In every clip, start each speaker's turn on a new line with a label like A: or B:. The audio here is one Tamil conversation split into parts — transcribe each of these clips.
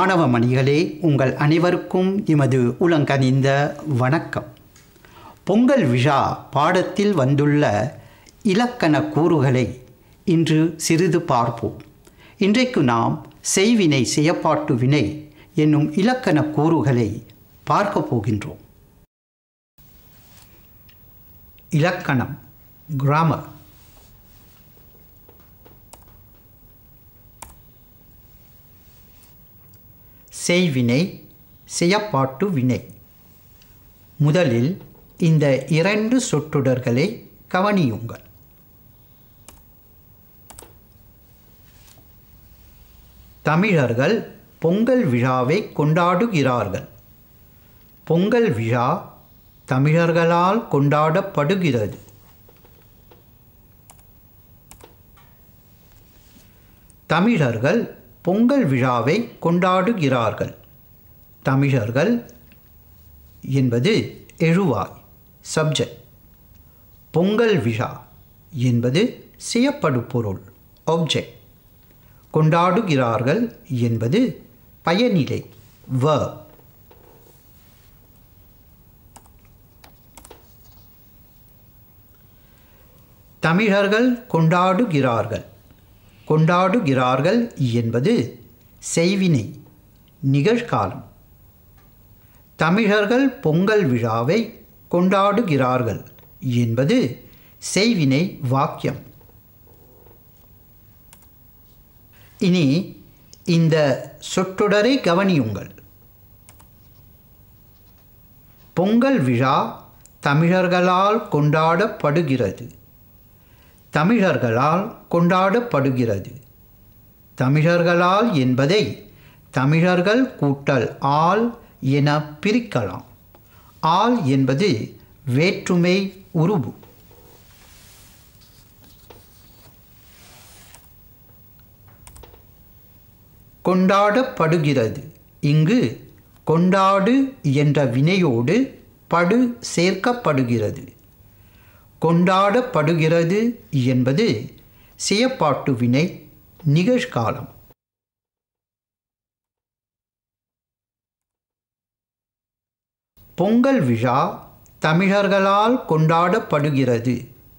A: மாணவ மணிகளே உங்கள் அனைவருக்கும் எமது உலங்கனிந்த வணக்கம் பொங்கல் விழா பாடத்தில் வந்துள்ள இலக்கண கூறுகளை இன்று சிறிது பார்ப்போம் இன்றைக்கு நாம் செய்வினை செயப்பாட்டு வினை என்னும் இலக்கண கூறுகளை பார்க்க போகின்றோம் இலக்கணம் கிராமர் செய்வினை செயப்பாட்டு வினை முதலில் இந்த இரண்டு சொற்றொடர்களை கவனியுங்கள் தமிழர்கள் பொங்கல் விழாவை கொண்டாடுகிறார்கள் பொங்கல் விழா தமிழர்களால் கொண்டாடப்படுகிறது தமிழர்கள் பொங்கல் விழாவை கொண்டாடுகிறார்கள் தமிழர்கள் என்பது எழுவாய் சப்ஜெக்ட் பொங்கல் விழா என்பது செய்யப்படு பொருள் ஆப்ஜெக்ட் கொண்டாடுகிறார்கள் என்பது பயனிலை வ தமிழர்கள் கொண்டாடுகிறார்கள் கொண்டாடுகிறார்கள் என்பது செய்வினை நிகழ்காலம் தமிழர்கள் பொங்கல் விழாவை கொண்டாடுகிறார்கள் என்பது செய்வினை வாக்கியம் இனி இந்த சொற்றொடரை கவனியுங்கள் பொங்கல் விழா தமிழர்களால் கொண்டாடப்படுகிறது தமிழர்களால் கொண்டாடப்படுகிறது தமிழர்களால் என்பதை தமிழர்கள் கூட்டல் ஆள் என பிரிக்கலாம் ஆள் என்பது வேற்றுமை உருபு கொண்டாடப்படுகிறது இங்கு கொண்டாடு என்ற வினையோடு படு சேர்க்கப்படுகிறது கொண்டாடப்படுகிறது என்பது செயப்பாட்டு வினை நிகழ்காலம் பொங்கல் விழா தமிழர்களால் கொண்டாடப்படுகிறது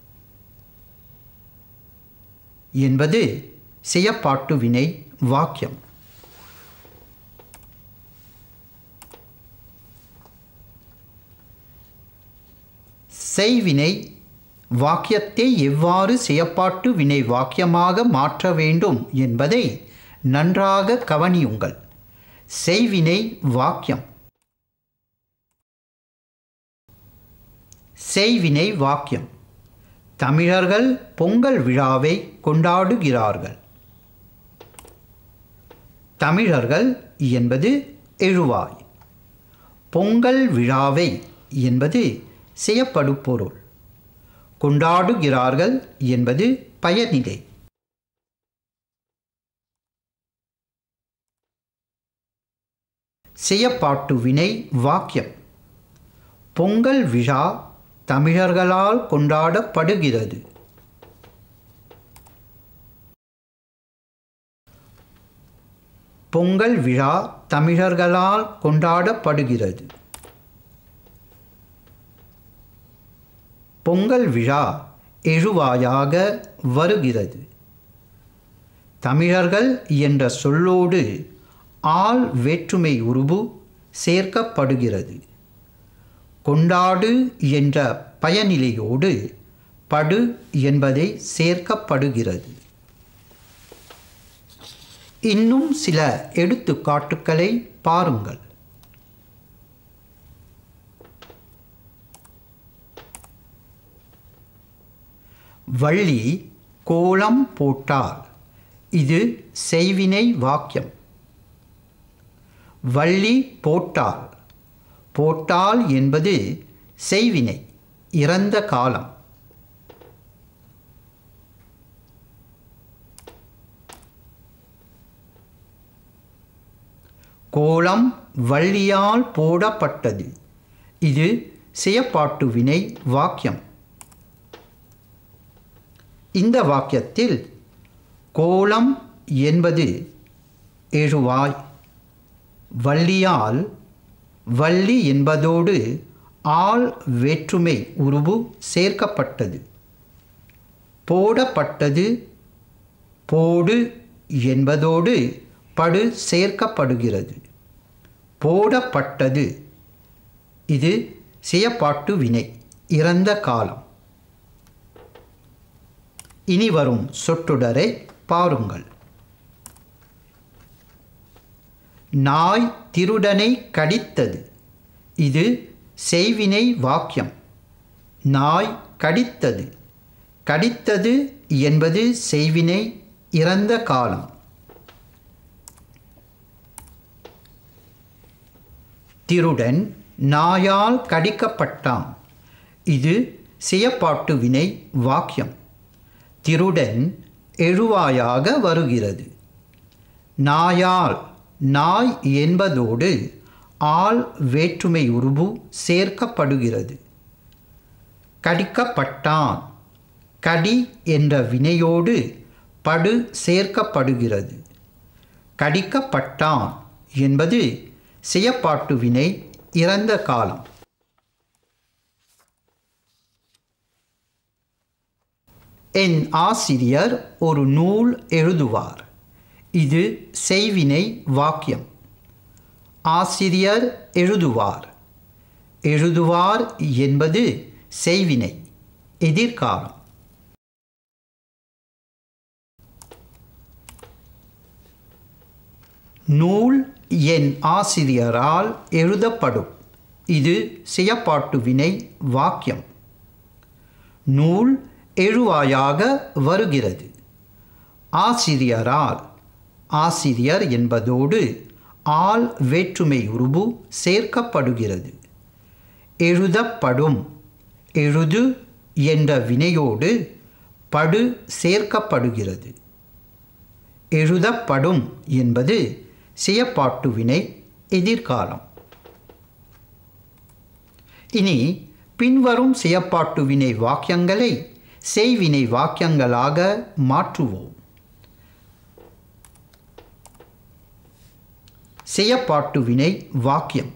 A: என்பது செயப்பாட்டு வினை வாக்கியம் செய்வினை வாக்கியத்தை எவ்வாறு செயப்பாட்டு வினை வாக்கியமாக மாற்ற வேண்டும் என்பதை நன்றாக கவனியுங்கள் செய்வினை வாக்கியம் செய்வினை வாக்கியம் தமிழர்கள் பொங்கல் விழாவை கொண்டாடுகிறார்கள் தமிழர்கள் என்பது எழுவாய் பொங்கல் விழாவை என்பது செய்யப்படு பொருள் கொண்டாடுகிறார்கள் என்பது பயனிலை செய்யப்பாட்டு வினை வாக்கியம் பொங்கல் விழா தமிழர்களால் கொண்டாடப்படுகிறது பொங்கல் விழா தமிழர்களால் கொண்டாடப்படுகிறது பொங்கல் விழா எழுவாயாக வருகிறது தமிழர்கள் என்ற சொல்லோடு ஆள் வேற்றுமை உருபு சேர்க்கப்படுகிறது கொண்டாடு என்ற பயனிலையோடு படு என்பதை சேர்க்கப்படுகிறது இன்னும் சில எடுத்துக்காட்டுக்களை பாருங்கள் வள்ளி கோலம் போட்டால் இது செய்வினை வாக்கியம் வள்ளி போட்டால் போட்டால் என்பது செய்வினை இறந்த காலம் கோலம் வள்ளியால் போடப்பட்டது இது செயப்பாட்டு வினை வாக்கியம் இந்த வாக்கியத்தில் கோலம் என்பது எழுவாய் வள்ளியால் வள்ளி என்பதோடு ஆள் வேற்றுமை உருவு சேர்க்கப்பட்டது போடப்பட்டது போடு என்பதோடு படு சேர்க்கப்படுகிறது போடப்பட்டது இது செயப்பாட்டு வினை இறந்த காலம் இனி வரும் சொற்றொடரை பாருங்கள் நாய் திருடனை கடித்தது இது செய்வினை வாக்கியம் நாய் கடித்தது கடித்தது என்பது செய்வினை இறந்த காலம் திருடன் நாயால் கடிக்கப்பட்டான் இது செயப்பாட்டு வினை வாக்கியம் திருடன் எழுவாயாக வருகிறது நாயால் நாய் என்பதோடு ஆள் வேற்றுமை உருவு சேர்க்கப்படுகிறது கடிக்கப்பட்டான் கடி என்ற வினையோடு படு சேர்க்கப்படுகிறது கடிக்கப்பட்டான் என்பது செயப்பாட்டு வினை இறந்த காலம் என் ஆசிரியர் ஒரு நூல் எழுதுவார் இது செய்வினை வாக்கியம் ஆசிரியர் எழுதுவார் எழுதுவார் என்பது செய்வினை எதிர்காலம் நூல் என் ஆசிரியரால் எழுதப்படும் இது செயப்பாட்டு வினை வாக்கியம் நூல் எழுவாயாக வருகிறது ஆசிரியரால் ஆசிரியர் என்பதோடு ஆள் வேற்றுமை உருவு சேர்க்கப்படுகிறது எழுதப்படும் எழுது என்ற வினையோடு படு சேர்க்கப்படுகிறது எழுதப்படும் என்பது செயப்பாட்டு வினை எதிர்காலம் இனி பின்வரும் செயப்பாட்டு வினை வாக்கியங்களை செய்வினை வாக்கியங்களாக மாற்றுவோம் செயப்பாட்டு வினை வாக்கியம்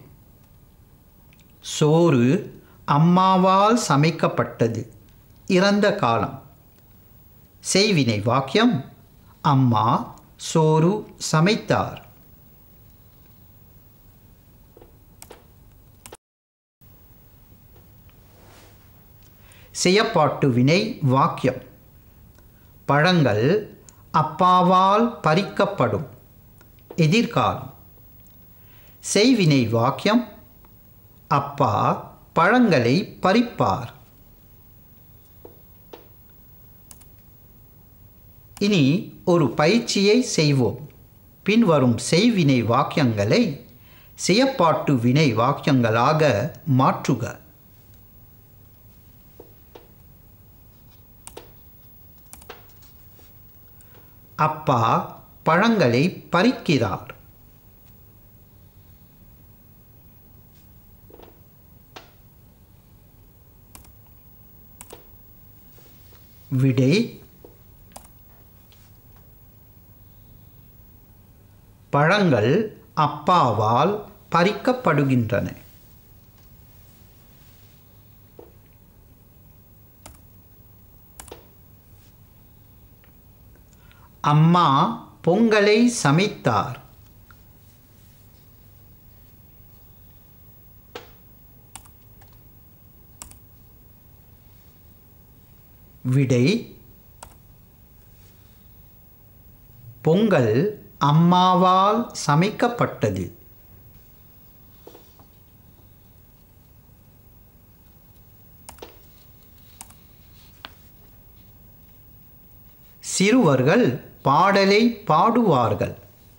A: சோறு அம்மாவால் சமைக்கப்பட்டது இறந்த காலம் செய்வினை வாக்கியம் அம்மா சோறு சமைத்தார் செயப்பாட்டு வினை வாக்கியம் பழங்கள் அப்பாவால் பறிக்கப்படும் எதிர்காலம் செய்வினை வாக்கியம் அப்பா பழங்களை பறிப்பார் இனி ஒரு பயிற்சியை செய்வோம் பின்வரும் செய்வினை வாக்கியங்களை செயப்பாட்டு வினை வாக்கியங்களாக மாற்றுக அப்பா பழங்களை பறிக்கிறார் விடை பழங்கள் அப்பாவால் பறிக்கப்படுகின்றன அம்மா பொங்கலை சமைத்தார் விடை பொங்கல் அம்மாவால் சமைக்கப்பட்டது சிறுவர்கள் பாடலை பாடுவார்கள்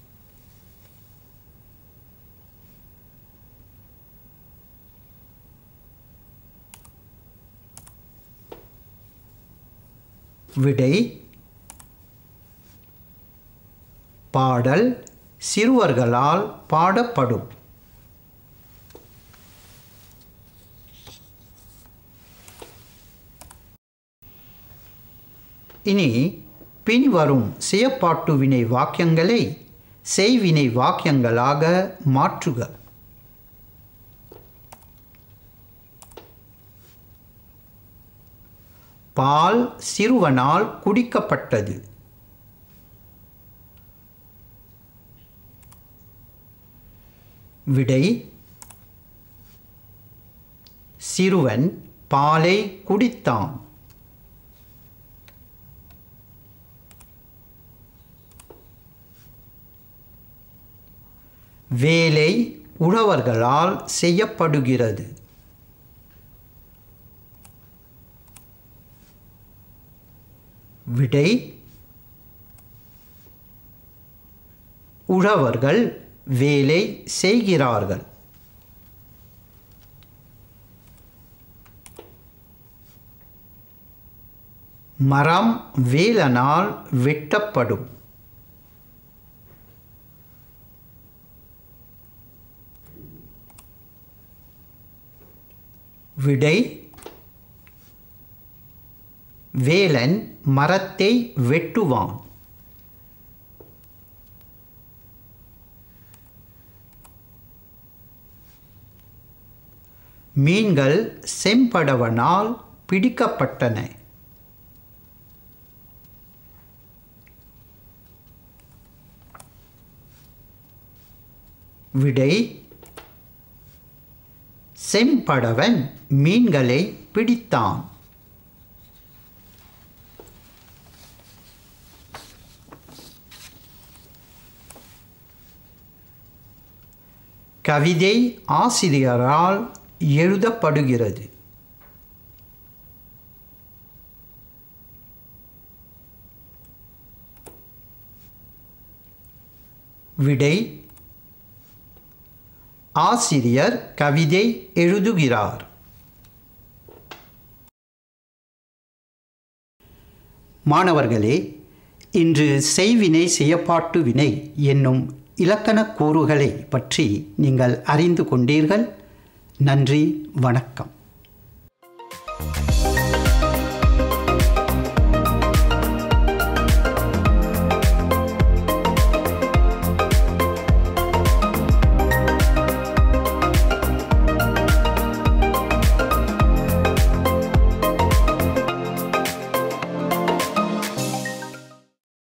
A: விடை பாடல் சிறுவர்களால் பாடப்படும் இனி பின்வரும் செயப்பாட்டு வினை வாக்கியங்களை செய்வினை வாக்கியங்களாக மாற்றுக பால் சிறுவனால் குடிக்கப்பட்டது விடை சிறுவன் பாலை குடித்தான் வேலை உழவர்களால் செய்யப்படுகிறது விடை உழவர்கள் வேலை செய்கிறார்கள் மரம் வேலனால் வெட்டப்படும் விடை வேலன் மரத்தை வெட்டுவான் மீன்கள் செம்படவனால் பிடிக்கப்பட்டன விடை செம்படவன் மீன்களை பிடித்தான் கவிதை ஆசிரியரால் எழுதப்படுகிறது விடை ஆசிரியர் கவிதை எழுதுகிறார் மாணவர்களே இன்று செய்வினை செய்யப்பாட்டு வினை என்னும் இலக்கண கூறுகளை பற்றி நீங்கள் அறிந்து கொண்டீர்கள் நன்றி வணக்கம்